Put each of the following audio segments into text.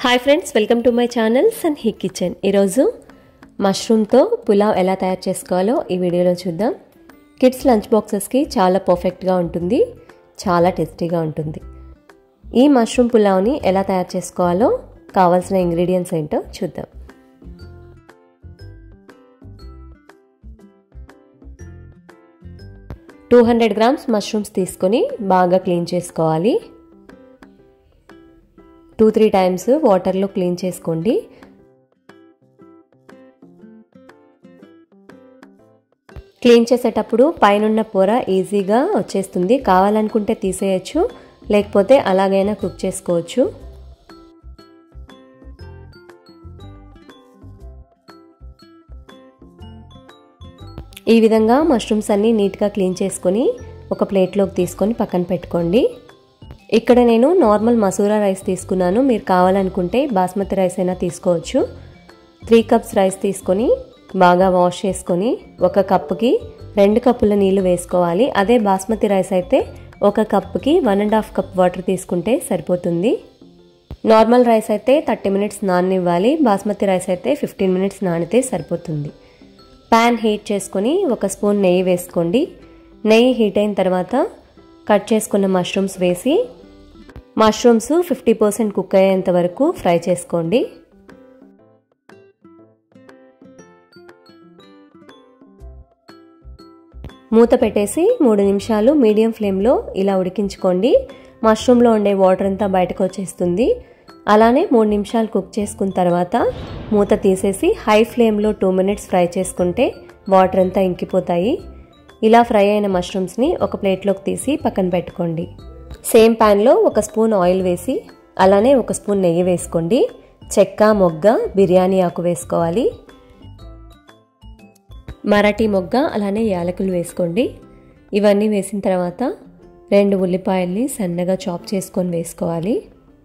hi friends welcome to my channel sunny kitchen ఈరోజు మష్రూమ్తో పులావ్ ఎలా తయారు చేసుకోవాలో ఈ వీడియోలో చూద్దాం కిడ్స్ లంచ్ బాక్సెస్కి చాలా పర్ఫెక్ట్గా ఉంటుంది చాలా టేస్టీగా ఉంటుంది ఈ మష్రూమ్ పులావ్ని ఎలా తయారు చేసుకోవాలో కావాల్సిన ఇంగ్రీడియంట్స్ ఏంటో చూద్దాం టూ హండ్రెడ్ గ్రామ్స్ మష్రూమ్స్ తీసుకొని బాగా క్లీన్ చేసుకోవాలి టూ త్రీ టైమ్స్ వాటర్లో క్లీన్ చేసుకోండి క్లీన్ చేసేటప్పుడు పైనున్న పొర ఈజీగా వచ్చేస్తుంది కావాలనుకుంటే తీసేయచ్చు లేకపోతే అలాగైనా కుక్ చేసుకోవచ్చు ఈ విధంగా మష్రూమ్స్ అన్నీ నీట్గా క్లీన్ చేసుకొని ఒక ప్లేట్లోకి తీసుకొని పక్కన పెట్టుకోండి ఇక్కడ నేను నార్మల్ మసూరా రైస్ తీసుకున్నాను మీరు కావాలనుకుంటే బాస్మతి రైస్ అయినా తీసుకోవచ్చు త్రీ కప్స్ రైస్ తీసుకొని బాగా వాష్ చేసుకొని ఒక కప్పుకి రెండు కప్పుల నీళ్లు వేసుకోవాలి అదే బాస్మతి రైస్ అయితే ఒక కప్పుకి one and half cup water తీసుకుంటే సరిపోతుంది నార్మల్ రైస్ అయితే థర్టీ మినిట్స్ నాననివ్వాలి బాస్మతి రైస్ అయితే ఫిఫ్టీన్ మినిట్స్ నానితే సరిపోతుంది ప్యాన్ హీట్ చేసుకొని ఒక స్పూన్ నెయ్యి వేసుకోండి నెయ్యి హీట్ అయిన తర్వాత కట్ చేసుకున్న మష్రూమ్స్ వేసి మష్రూమ్స్ ఫిఫ్టీ పర్సెంట్ కుక్ అయ్యేంత వరకు ఫ్రై చేసుకోండి మూత పెట్టేసి మూడు నిమిషాలు మీడియం ఫ్లేమ్లో ఇలా ఉడికించుకోండి మష్రూమ్లో ఉండే వాటర్ అంతా బయటకు వచ్చేస్తుంది అలానే మూడు నిమిషాలు కుక్ చేసుకున్న తర్వాత మూత తీసేసి హై ఫ్లేమ్లో టూ మినిట్స్ ఫ్రై చేసుకుంటే వాటర్ అంతా ఇంకిపోతాయి ఇలా ఫ్రై అయిన మష్రూమ్స్ని ఒక ప్లేట్లోకి తీసి పక్కన పెట్టుకోండి సేమ్ ప్యాన్లో ఒక స్పూన్ ఆయిల్ వేసి అలానే ఒక స్పూన్ నెయ్యి వేసుకోండి చెక్క మొగ్గ బిర్యానీ ఆకు వేసుకోవాలి మరాఠీ మొగ్గ అలానే యాలకులు వేసుకోండి ఇవన్నీ వేసిన తర్వాత రెండు ఉల్లిపాయల్ని సన్నగా చాప్ చేసుకొని వేసుకోవాలి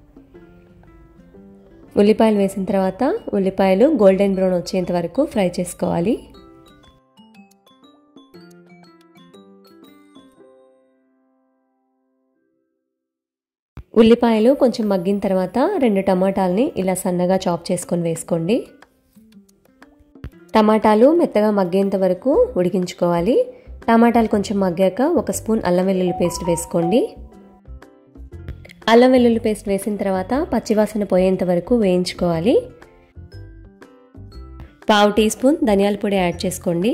ఉల్లిపాయలు వేసిన తర్వాత ఉల్లిపాయలు గోల్డెన్ బ్రౌన్ వచ్చేంత వరకు ఫ్రై చేసుకోవాలి ఉల్లిపాయలు కొంచెం మగ్గిన తర్వాత రెండు టమాటాలని ఇలా సన్నగా చాప్ చేసుకొని వేసుకోండి టమాటాలు మెత్తగా మగ్గేంత వరకు ఉడికించుకోవాలి టమాటాలు కొంచెం మగ్గాక ఒక స్పూన్ అల్లం వెల్లుల్లి పేస్ట్ వేసుకోండి అల్లం వెల్లుల్లి పేస్ట్ వేసిన తర్వాత పచ్చివాసన పోయేంత వరకు వేయించుకోవాలి పావు టీ స్పూన్ ధనియాల పొడి యాడ్ చేసుకోండి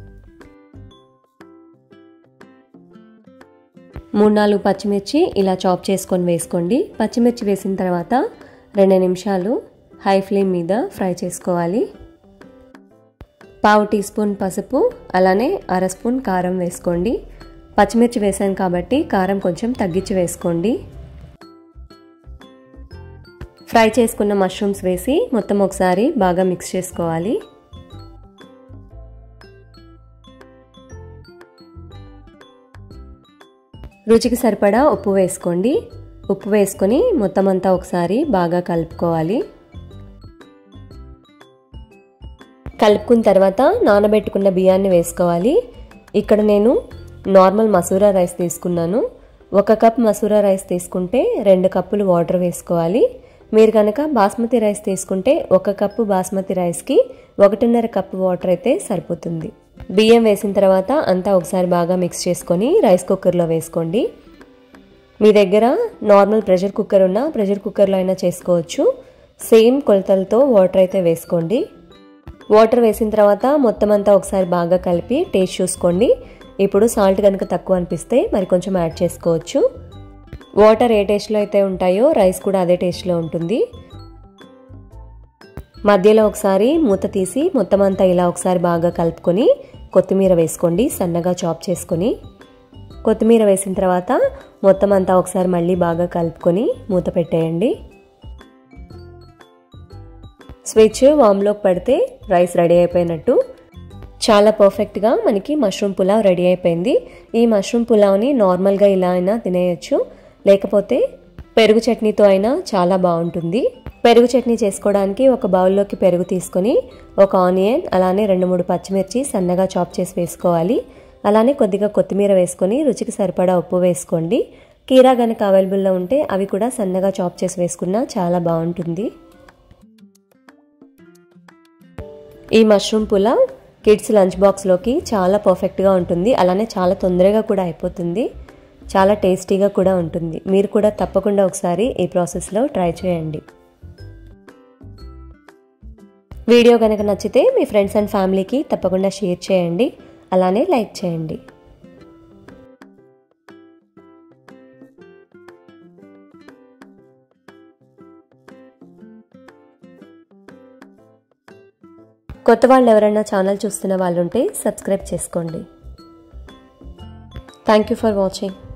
మూడు నాలుగు పచ్చిమిర్చి ఇలా చాప్ చేసుకొని వేసుకోండి పచ్చిమిర్చి వేసిన తర్వాత రెండు నిమిషాలు హై ఫ్లేమ్ మీద ఫ్రై చేసుకోవాలి పావు టీ స్పూన్ పసుపు అలానే అర స్పూన్ కారం వేసుకోండి పచ్చిమిర్చి వేసాను కాబట్టి కారం కొంచెం తగ్గించి వేసుకోండి ఫ్రై చేసుకున్న మష్రూమ్స్ వేసి మొత్తం ఒకసారి బాగా మిక్స్ చేసుకోవాలి రుచికి సరిపడా ఉప్పు వేసుకోండి ఉప్పు వేసుకొని మొత్తం అంతా ఒకసారి బాగా కలుపుకోవాలి కలుపుకున్న తర్వాత నానబెట్టుకున్న బియ్యాన్ని వేసుకోవాలి ఇక్కడ నేను నార్మల్ మసూరా రైస్ తీసుకున్నాను ఒక కప్ మసూరా రైస్ తీసుకుంటే రెండు కప్పులు వాటర్ వేసుకోవాలి మీరు కనుక బాస్మతి రైస్ తీసుకుంటే ఒక కప్పు బాస్మతి రైస్కి ఒకటిన్నర కప్పు వాటర్ అయితే సరిపోతుంది బియ్యం వేసిన తర్వాత అంతా ఒకసారి బాగా మిక్స్ చేసుకొని రైస్ కుక్కర్లో వేసుకోండి మీ దగ్గర నార్మల్ ప్రెషర్ కుక్కర్ ఉన్న ప్రెషర్ కుక్కర్లో అయినా చేసుకోవచ్చు సేమ్ కొలతలతో వాటర్ అయితే వేసుకోండి వాటర్ వేసిన తర్వాత మొత్తం అంతా ఒకసారి బాగా కలిపి టేస్ట్ చూసుకోండి ఇప్పుడు సాల్ట్ కనుక తక్కువ అనిపిస్తే మరి కొంచెం యాడ్ చేసుకోవచ్చు వాటర్ ఏ టేస్ట్లో అయితే ఉంటాయో రైస్ కూడా అదే టేస్ట్లో ఉంటుంది మధ్యలో ఒకసారి మూత తీసి మొత్తం అంతా ఇలా ఒకసారి బాగా కలుపుకొని కొత్తిమీర వేసుకోండి సన్నగా చాప్ చేసుకొని కొత్తిమీర వేసిన తర్వాత మొత్తం అంతా ఒకసారి మళ్ళీ బాగా కలుపుకొని మూత పెట్టేయండి స్విచ్ వామ్లోకి పడితే రైస్ రెడీ అయిపోయినట్టు చాలా పర్ఫెక్ట్గా మనకి మష్రూమ్ పులావ్ రెడీ అయిపోయింది ఈ మష్రూమ్ పులావ్ని నార్మల్గా ఇలా అయినా తినేయచ్చు లేకపోతే పెరుగు చట్నీతో అయినా చాలా బాగుంటుంది పెరుగు చట్నీ చేసుకోవడానికి ఒక బౌల్లోకి పెరుగు తీసుకొని ఒక ఆనియన్ అలానే రెండు మూడు పచ్చిమిర్చి సన్నగా చాప్ చేసి వేసుకోవాలి అలానే కొద్దిగా కొత్తిమీర వేసుకొని రుచికి సరిపడా ఉప్పు వేసుకోండి కీరా కనుక అవైలబుల్లో ఉంటే అవి కూడా సన్నగా చాప్ చేసి వేసుకున్నా చాలా బాగుంటుంది ఈ మష్రూమ్ పులావ్ కిడ్స్ లంచ్ బాక్స్లోకి చాలా పర్ఫెక్ట్గా ఉంటుంది అలానే చాలా తొందరగా కూడా అయిపోతుంది చాలా టేస్టీగా కూడా ఉంటుంది మీరు కూడా తప్పకుండా ఒకసారి ఈ ప్రాసెస్లో ట్రై చేయండి వీడియో కనుక నచ్చితే మీ ఫ్రెండ్స్ అండ్ ఫ్యామిలీకి తప్పకుండా షేర్ చేయండి అలానే లైక్ చేయండి కొత్త వాళ్ళు ఎవరైనా ఛానల్ చూస్తున్న వాళ్ళు ఉంటే సబ్స్క్రైబ్ చేసుకోండి థ్యాంక్ యూ ఫర్ వాచింగ్